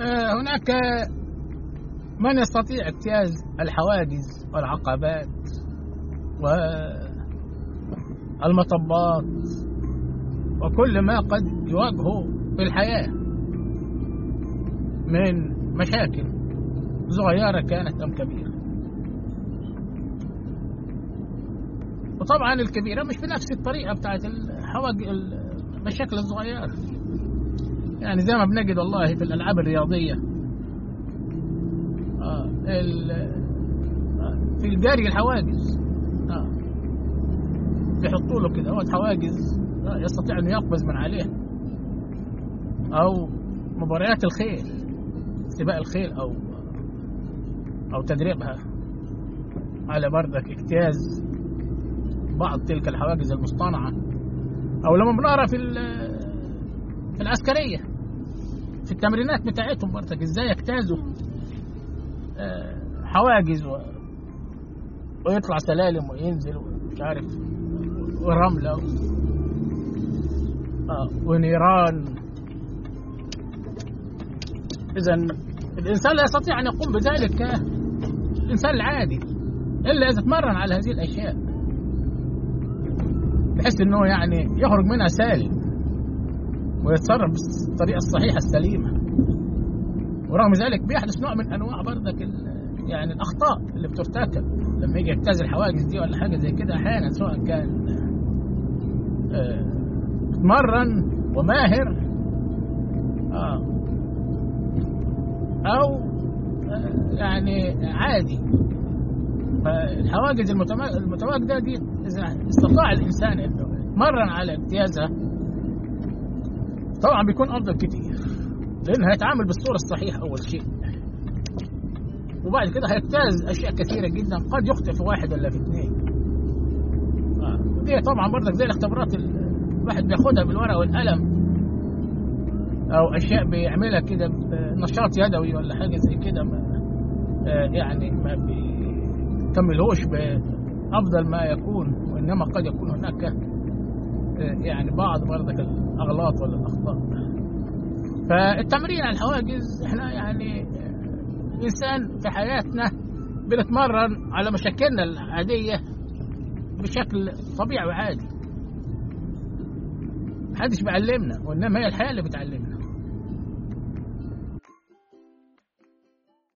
آه، هناك من يستطيع اجتياز الحواجز والعقبات والمطبات وكل ما قد يواجهه في الحياة من مشاكل صغيرة كانت أم كبيرة وطبعا الكبيرة مش بنفس الطريقة بتاعت الحواجز المشاكل الصغيرة يعني زي ما بنجد والله في الألعاب الرياضية آه في الجري الحواجز آه يحطوا له كده هو حواجز آه يستطيع أن يقفز من عليها أو مباريات الخيل سباق الخيل أو أو تدريبها على بردك اجتياز بعض تلك الحواجز المصطنعة أو لما بنقرا في في العسكرية في التمرينات بتاعتهم برضك ازاي يجتازوا حواجز و... ويطلع سلالم وينزل ومش عارف ورملة و... آه ونيران إذا الإنسان لا يستطيع أن يقوم بذلك الإنسان العادي إلا إذا تمرن على هذه الأشياء بحيث أنه يعني يخرج منها سالم ويتصرف بالطريقة الصحيحة السليمة ورغم ذلك بيحدث نوع من أنواع برضك يعني الأخطاء اللي بترتكب لما يجي يجتاز الحواجز دي ولا حاجة زي كده أحيانا سواء كان متمرن وماهر آه أو آه يعني عادي فالحواجز المتواجدة دي إذا استطاع الإنسان إنه يتمرن على اجتيازها طبعا بيكون افضل كتير لانه هيتعامل بالصوره الصحيحه اول شيء وبعد كده هيجتاز اشياء كثيره جدا قد يخطئ في واحد ولا في اثنين آه. دي طبعا برضك زي الاختبارات الواحد بياخدها بالورقه والقلم او اشياء بيعملها كده نشاط يدوي ولا حاجه زي كده ما آه يعني ما بيكملهوش بافضل ما يكون وانما قد يكون هناك آه يعني بعض برضك الاغلاط ولا الاخطاء فالتمرين على الحواجز احنا يعني انسان في حياتنا بنتمرن على مشاكلنا العاديه بشكل طبيعي وعادي محدش بيعلمنا وانما هي الحياه اللي بتعلمنا